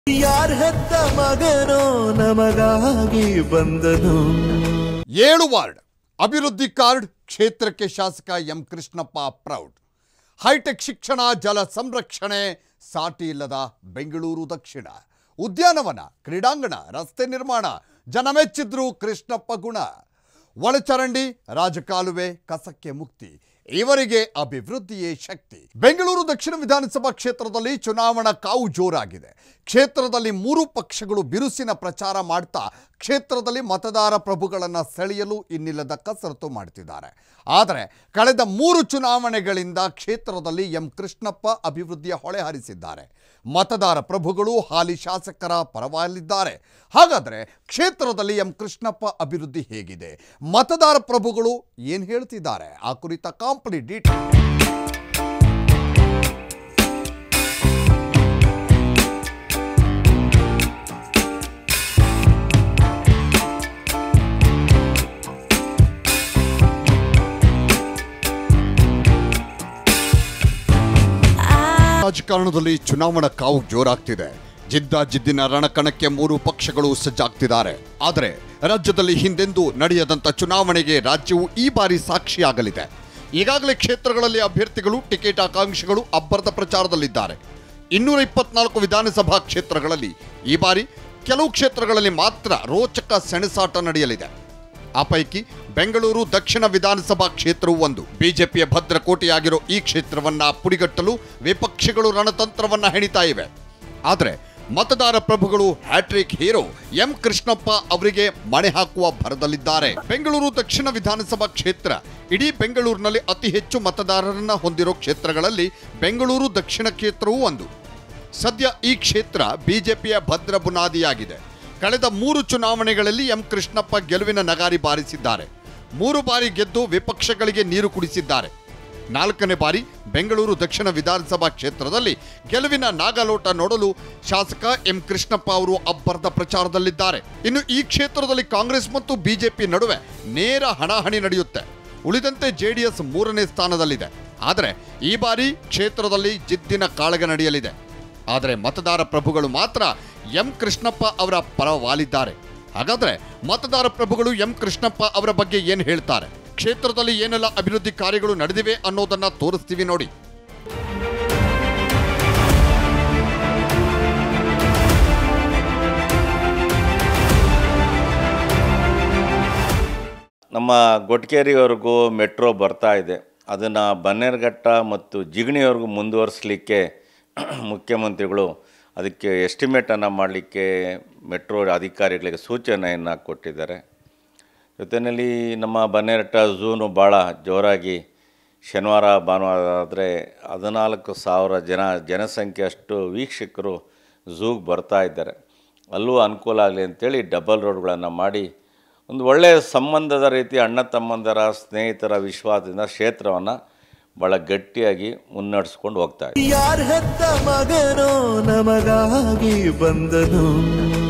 ಯಾರ್ ಹೆತ್ತ ಮಗನೋ ನಮಗಾಗಿ ಬಂದನು ಏಳು ವಾರ್ಡ್ ಅಭಿವೃದ್ಧಿ ಕಾರ್ಡ್ ಕ್ಷೇತ್ರಕ್ಕೆ ಶಾಸಕ ಎಂ ಕೃಷ್ಣಪ್ಪ ಪ್ರೌಡ್ ಹೈಟೆಕ್ ಶಿಕ್ಷಣ ಜಲ ಸಂರಕ್ಷಣೆ ಸಾಟಿ ಇಲ್ಲದ ಬೆಂಗಳೂರು ದಕ್ಷಿಣ ಉದ್ಯಾನವನ ಕ್ರೀಡಾಂಗಣ ರಸ್ತೆ ನಿರ್ಮಾಣ ಜನ ಮೆಚ್ಚಿದ್ರು ಕೃಷ್ಣಪ್ಪ ಗುಣ ಒಳಚರಂಡಿ ರಾಜಕಾಲುವೆ ಕಸಕ್ಕೆ ಮುಕ್ತಿ ಇವರಿಗೆ ಅಭಿವೃದ್ಧಿಯೇ ಶಕ್ತಿ ಬೆಂಗಳೂರು ದಕ್ಷಿಣ ವಿಧಾನಸಭಾ ಕ್ಷೇತ್ರದಲ್ಲಿ ಚುನಾವಣಾ ಕಾವು ಜೋರಾಗಿದೆ ಕ್ಷೇತ್ರದಲ್ಲಿ ಮೂರು ಪಕ್ಷಗಳು ಬಿರುಸಿನ ಪ್ರಚಾರ ಮಾಡ್ತಾ ಕ್ಷೇತ್ರದಲ್ಲಿ ಮತದಾರ ಪ್ರಭುಗಳನ್ನು ಸೆಳೆಯಲು ಇನ್ನಿಲ್ಲದ ಕಸರತ್ತು ಮಾಡ್ತಿದ್ದಾರೆ ಆದರೆ ಕಳೆದ ಮೂರು ಚುನಾವಣೆಗಳಿಂದ ಕ್ಷೇತ್ರದಲ್ಲಿ ಎಂ ಕೃಷ್ಣಪ್ಪ ಅಭಿವೃದ್ಧಿಯ ಹೊಳೆ ಹರಿಸಿದ್ದಾರೆ ಮತದಾರ ಪ್ರಭುಗಳು ಹಾಲಿ ಶಾಸಕರ ಪರವಾಗಿದ್ದಾರೆ ಹಾಗಾದರೆ ಕ್ಷೇತ್ರದಲ್ಲಿ ಎಂ ಕೃಷ್ಣಪ್ಪ ಅಭಿವೃದ್ಧಿ ಹೇಗಿದೆ ಮತದಾರ ಪ್ರಭುಗಳು ಏನು ಹೇಳ್ತಿದ್ದಾರೆ ಆ ಕುರಿತ ಕಾಂಪ್ಲೀಟ್ ಡೀಟೇಲ್ ರಾಜಕಾರಣದಲ್ಲಿ ಚುನಾವಣಾ ಕಾವು ಜೋರಾಗ್ತಿದೆ ಜಿದ್ದ ಜಿದ್ದಿನ ರಣಕಣಕ್ಕೆ ಮೂರು ಪಕ್ಷಗಳು ಸಜ್ಜಾಗ್ತಿದ್ದಾರೆ ಆದರೆ ರಾಜ್ಯದಲ್ಲಿ ಹಿಂದೆಂದೂ ನಡೆಯದಂತ ಚುನಾವಣೆಗೆ ರಾಜ್ಯವು ಈ ಬಾರಿ ಸಾಕ್ಷಿಯಾಗಲಿದೆ ಈಗಾಗಲೇ ಕ್ಷೇತ್ರಗಳಲ್ಲಿ ಅಭ್ಯರ್ಥಿಗಳು ಟಿಕೆಟ್ ಆಕಾಂಕ್ಷಿಗಳು ಅಬ್ಬರದ ಪ್ರಚಾರದಲ್ಲಿದ್ದಾರೆ ಇನ್ನೂರ ಇಪ್ಪತ್ನಾಲ್ಕು ವಿಧಾನಸಭಾ ಕ್ಷೇತ್ರಗಳಲ್ಲಿ ಈ ಬಾರಿ ಕೆಲವು ಕ್ಷೇತ್ರಗಳಲ್ಲಿ ಮಾತ್ರ ರೋಚಕ ಸೆಣಸಾಟ ನಡೆಯಲಿದೆ ಆ ಪೈಕಿ ಬೆಂಗಳೂರು ದಕ್ಷಿಣ ವಿಧಾನಸಭಾ ಕ್ಷೇತ್ರವೂ ಒಂದು ಬಿಜೆಪಿಯ ಭದ್ರಕೋಟೆಯಾಗಿರೋ ಈ ಕ್ಷೇತ್ರವನ್ನ ಪುಡಿಗಟ್ಟಲು ವಿಪಕ್ಷಗಳು ರಣತಂತ್ರವನ್ನ ಹೆಣಿತಾ ಇವೆ ಆದರೆ ಮತದಾರ ಪ್ರಭುಗಳು ಹ್ಯಾಟ್ರಿಕ್ ಹೀರೋ ಎಂ ಕೃಷ್ಣಪ್ಪ ಅವರಿಗೆ ಮಣೆ ಹಾಕುವ ಭರದಲ್ಲಿದ್ದಾರೆ ಬೆಂಗಳೂರು ದಕ್ಷಿಣ ವಿಧಾನಸಭಾ ಕ್ಷೇತ್ರ ಇಡೀ ಬೆಂಗಳೂರಿನಲ್ಲಿ ಅತಿ ಹೆಚ್ಚು ಮತದಾರರನ್ನ ಹೊಂದಿರೋ ಕ್ಷೇತ್ರಗಳಲ್ಲಿ ಬೆಂಗಳೂರು ದಕ್ಷಿಣ ಕ್ಷೇತ್ರವೂ ಒಂದು ಸದ್ಯ ಈ ಕ್ಷೇತ್ರ ಬಿಜೆಪಿಯ ಭದ್ರ ಬುನಾದಿಯಾಗಿದೆ ಕಳೆದ ಮೂರು ಚುನಾವಣೆಗಳಲ್ಲಿ ಎಂ ಕೃಷ್ಣಪ್ಪ ಗೆಲುವಿನ ನಗಾರಿ ಬಾರಿಸಿದ್ದಾರೆ ಮೂರು ಬಾರಿ ಗೆದ್ದು ವಿಪಕ್ಷಗಳಿಗೆ ನೀರು ಕುಡಿಸಿದ್ದಾರೆ ನಾಲ್ಕನೇ ಬಾರಿ ಬೆಂಗಳೂರು ದಕ್ಷಿಣ ವಿಧಾನಸಭಾ ಕ್ಷೇತ್ರದಲ್ಲಿ ಗೆಲುವಿನ ನಾಗಲೋಟ ನೋಡಲು ಶಾಸಕ ಎಂ ಕೃಷ್ಣಪ್ಪ ಅವರು ಅಬ್ಬರದ ಪ್ರಚಾರದಲ್ಲಿದ್ದಾರೆ ಇನ್ನು ಈ ಕ್ಷೇತ್ರದಲ್ಲಿ ಕಾಂಗ್ರೆಸ್ ಮತ್ತು ಬಿಜೆಪಿ ನಡುವೆ ನೇರ ಹಣಾಹಣಿ ನಡೆಯುತ್ತೆ ಉಳಿದಂತೆ ಜೆಡಿಎಸ್ ಮೂರನೇ ಸ್ಥಾನದಲ್ಲಿದೆ ಆದರೆ ಈ ಬಾರಿ ಕ್ಷೇತ್ರದಲ್ಲಿ ಜಿದ್ದಿನ ಕಾಳಗ ನಡೆಯಲಿದೆ ಆದರೆ ಮತದಾರ ಪ್ರಭುಗಳು ಮಾತ್ರ ಎಂ ಕೃಷ್ಣಪ್ಪ ಅವರ ಪರ ವಾಲಿದ್ದಾರೆ ಹಾಗಾದ್ರೆ ಮತದಾರ ಪ್ರಭುಗಳು ಎಂ ಕೃಷ್ಣಪ್ಪ ಅವರ ಬಗ್ಗೆ ಏನು ಹೇಳ್ತಾರೆ ಕ್ಷೇತ್ರದಲ್ಲಿ ಏನೆಲ್ಲ ಅಭಿವೃದ್ಧಿ ಕಾರ್ಯಗಳು ನಡೆದಿವೆ ಅನ್ನೋದನ್ನ ತೋರಿಸ್ತೀವಿ ನೋಡಿ ನಮ್ಮ ಗೊಟ್ಕೇರಿವರೆಗೂ ಮೆಟ್ರೋ ಬರ್ತಾ ಇದೆ ಅದನ್ನು ಬನ್ನೇರುಘಟ್ಟ ಮತ್ತು ಜಿಗಣಿವರೆಗೂ ಮುಂದುವರಿಸಲಿಕ್ಕೆ ಮುಖ್ಯಮಂತ್ರಿಗಳು ಅದಕ್ಕೆ ಎಸ್ಟಿಮೇಟನ್ನು ಮಾಡಲಿಕ್ಕೆ ಮೆಟ್ರೋ ಅಧಿಕಾರಿಗಳಿಗೆ ಸೂಚನೆಯನ್ನು ಕೊಟ್ಟಿದ್ದಾರೆ ಜೊತೆಯಲ್ಲಿ ನಮ್ಮ ಬನ್ನೇರಘಟ್ಟ ಝೂನು ಭಾಳ ಜೋರಾಗಿ ಶನಿವಾರ ಭಾನುವಾರ ಆದರೆ ಹದಿನಾಲ್ಕು ಸಾವಿರ ಜನ ಜನಸಂಖ್ಯೆ ಅಷ್ಟು ವೀಕ್ಷಕರು ಝೂಗೆ ಬರ್ತಾ ಇದ್ದಾರೆ ಅಲ್ಲೂ ಅನುಕೂಲ ಆಗಲಿ ಅಂತೇಳಿ ಡಬಲ್ ರೋಡ್ಗಳನ್ನು ಮಾಡಿ ಒಂದು ಒಳ್ಳೆಯ ಸಂಬಂಧದ ರೀತಿ ಅಣ್ಣ ತಮ್ಮಂದರ ಸ್ನೇಹಿತರ ವಿಶ್ವಾಸದಿಂದ ಕ್ಷೇತ್ರವನ್ನು ಭಾಳ ಗಟ್ಟಿಯಾಗಿ ಮುನ್ನಡೆಸ್ಕೊಂಡು ಹೋಗ್ತಾ ಇದೆ ಯಾರ್ ಹೆತ್ತ ಮಗನೋ ನಮಗಾಗಿ ಬಂದನು